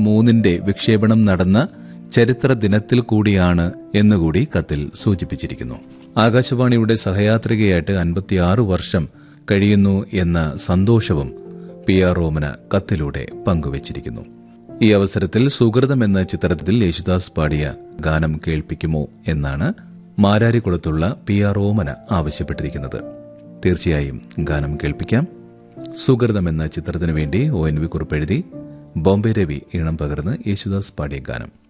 മൂന്നിന്റെ വിക്ഷേപണം നടന്ന ചരിത്ര ദിനത്തിൽ കൂടിയാണ് എന്നുകൂടി കത്തിൽ സൂചിപ്പിച്ചിരിക്കുന്നു ആകാശവാണിയുടെ സഹയാത്രികയായിട്ട് അൻപത്തിയാറ് വർഷം കഴിയുന്നു എന്ന സന്തോഷവും പി ആർ റോമന കത്തിലൂടെ പങ്കുവച്ചിരിക്കുന്നു ഈ അവസരത്തിൽ സുഹൃതം എന്ന ചിത്രത്തിൽ യേശുദാസ് പാടിയ ഗാനം കേൾപ്പിക്കുമോ എന്നാണ് മാരാരിക്കുളത്തുള്ള പി ആർ റോമന ആവശ്യപ്പെട്ടിരിക്കുന്നത് തീർച്ചയായും ഗാനം കേൾപ്പിക്കാം സുഹൃതം എന്ന ചിത്രത്തിനു വേണ്ടി ഒ എൻ വി കുറിപ്പെഴുതി ബോംബെ രവി ഈണം പകർന്ന് യേശുദാസ് പാടിയ ഗാനം